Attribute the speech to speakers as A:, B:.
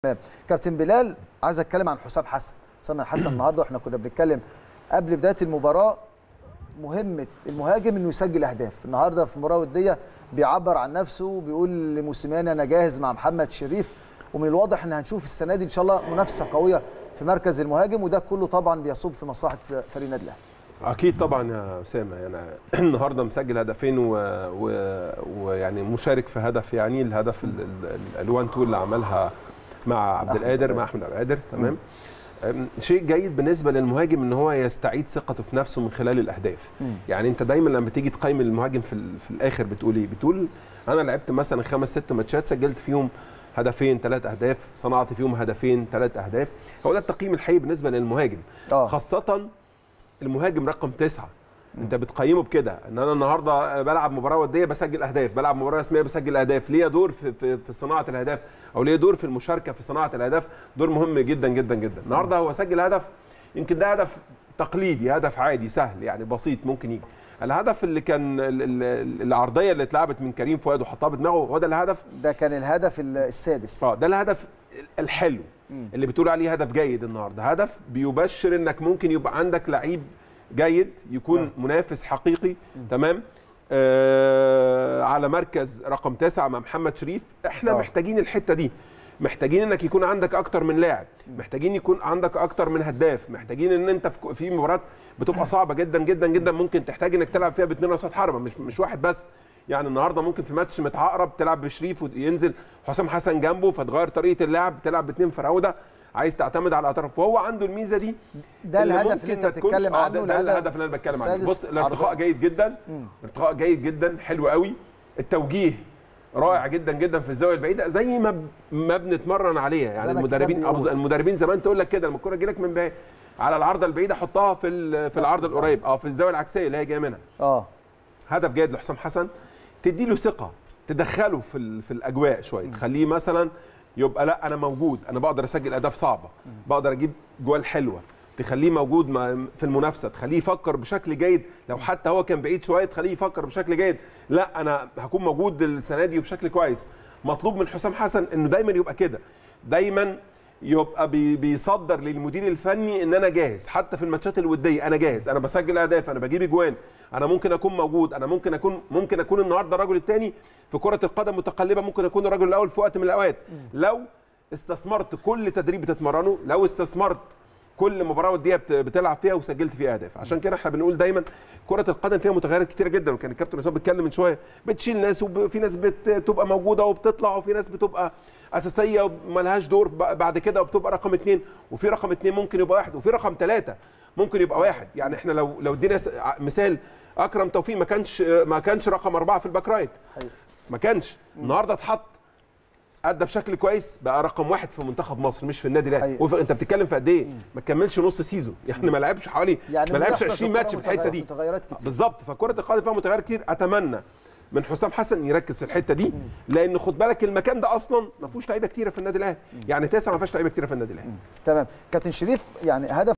A: تمام كابتن بلال عايز اتكلم عن حسام حسن حسام حسن النهارده احنا كنا بنتكلم قبل بدايه المباراه مهمه المهاجم انه يسجل اهداف النهارده في المباراه الوديه بيعبر عن نفسه وبيقول لموسيماني انا جاهز مع محمد شريف ومن الواضح ان هنشوف السنه دي ان شاء الله منافسه قويه في مركز المهاجم وده كله طبعا بيصب في مصلحه فريق النادي الاهلي
B: اكيد طبعا يا اسامه يعني النهارده مسجل هدفين ويعني و... ويعني مشارك في هدف يعني الهدف الوان تو اللي عملها مع عبد القادر مع احمد عبد القادر تمام شيء جيد بالنسبه للمهاجم ان هو يستعيد ثقته في نفسه من خلال الاهداف م. يعني انت دايما لما تيجي تقيم المهاجم في, في الاخر بتقول ايه بتقول انا لعبت مثلا خمس ست ماتشات سجلت فيهم هدفين ثلاث اهداف صنعت فيهم هدفين ثلاث اهداف هو ده التقييم الحقيقي بالنسبه للمهاجم أوه. خاصه المهاجم رقم تسعة انت بتقيمه بكده ان انا النهارده بلعب مباراه وديه بسجل اهداف بلعب مباراه رسميه بسجل اهداف ليا دور في, في, في صناعه الاهداف او ليا دور في المشاركه في صناعه الاهداف دور مهم جدا جدا جدا النهارده هو سجل هدف يمكن ده هدف تقليدي هدف عادي سهل يعني بسيط ممكن يجي الهدف اللي كان العرضيه اللي اتلعبت من كريم فؤاد وحطها بدماغه هو ده الهدف
A: ده كان الهدف السادس
B: اه ده الهدف الحلو اللي بتقول عليه هدف جيد النهارده هدف بيبشر انك ممكن يبقى عندك لعيب جيد يكون آه. منافس حقيقي م. تمام آه على مركز رقم تسعة مع محمد شريف احنا أوه. محتاجين الحته دي محتاجين انك يكون عندك اكتر من لاعب محتاجين يكون عندك اكتر من هداف محتاجين ان انت في مباراه بتبقى صعبه جدا جدا جدا ممكن تحتاج انك تلعب فيها باثنين راسات حربه مش مش واحد بس يعني النهارده ممكن في ماتش متعقرب تلعب بشريف وينزل حسام حسن جنبه فتغير طريقه اللعب تلعب باثنين فراوده عايز تعتمد على الاطراف وهو عنده الميزه دي
A: ده الهدف اللي انت بتتكلم عنه
B: ده, ده الهدف اللي انا بتكلم عنه بص الارتقاء جيد جدا الارتقاء جيد جدا حلو قوي التوجيه رائع جدا جدا في الزاويه البعيده زي ما ما بنتمرن عليها يعني المدربين المدربين زمان تقول لك كده لما الكوره تجي لك من بعيد على العارضه البعيده حطها في في العرض القريب اه في الزاويه العكسيه اللي هي جايه منها
A: اه
B: هدف جيد لحسام حسن تدي له ثقه تدخله في في الاجواء شويه تخليه مثلا يبقى لا انا موجود انا بقدر اسجل اهداف صعبه بقدر اجيب جوال حلوه تخليه موجود في المنافسه تخليه يفكر بشكل جيد لو حتى هو كان بعيد شويه تخليه يفكر بشكل جيد لا انا هكون موجود السنه دي وبشكل كويس مطلوب من حسام حسن انه دايما يبقى كده دايما يبقى بي بيصدر للمدير الفني ان انا جاهز حتى في الماتشات الوديه انا جاهز انا بسجل اهداف انا بجيب اجوان انا ممكن اكون موجود انا ممكن اكون ممكن اكون النهارده الرجل الثاني في كره القدم متقلبه ممكن اكون الرجل الاول في وقت من الاوقات لو استثمرت كل تدريب بتتمرنه لو استثمرت كل مباراه وديه بتلعب فيها وسجلت فيها اهداف عشان كده احنا بنقول دايما كره القدم فيها متغيرات كتيره جدا وكان الكابتن اسامه بيتكلم من شويه بتشيل ناس وفي ناس بتبقى موجوده وبتطلع وفي ناس بتبقى اساسيه وملهاش دور بعد كده وبتبقى رقم اثنين وفي رقم اثنين ممكن يبقى واحد وفي رقم ثلاثه ممكن يبقى واحد يعني احنا لو لو ادينا مثال اكرم توفيق ما كانش ما كانش رقم اربعه في الباك رايت ما كانش النهارده اتحط ادى بشكل كويس بقى رقم واحد في منتخب مصر مش في النادي الاهلي انت بتتكلم في قد ايه ما كملش نص سيزون يعني ما لعبش حوالي
A: يعني
B: ما لعبش 20 ماتش في الحته دي
A: متغيرات كتير
B: بالظبط فكره القدم فيها متغيرات كتير اتمنى من حسام حسن يركز في الحته دي لان خد بالك المكان ده اصلا ما فيهوش لعيبه كتيره في النادي الاهلي يعني تسعه ما فيهاش لعيبه كتيره في النادي الاهلي
A: تمام كابتن شريف يعني هدف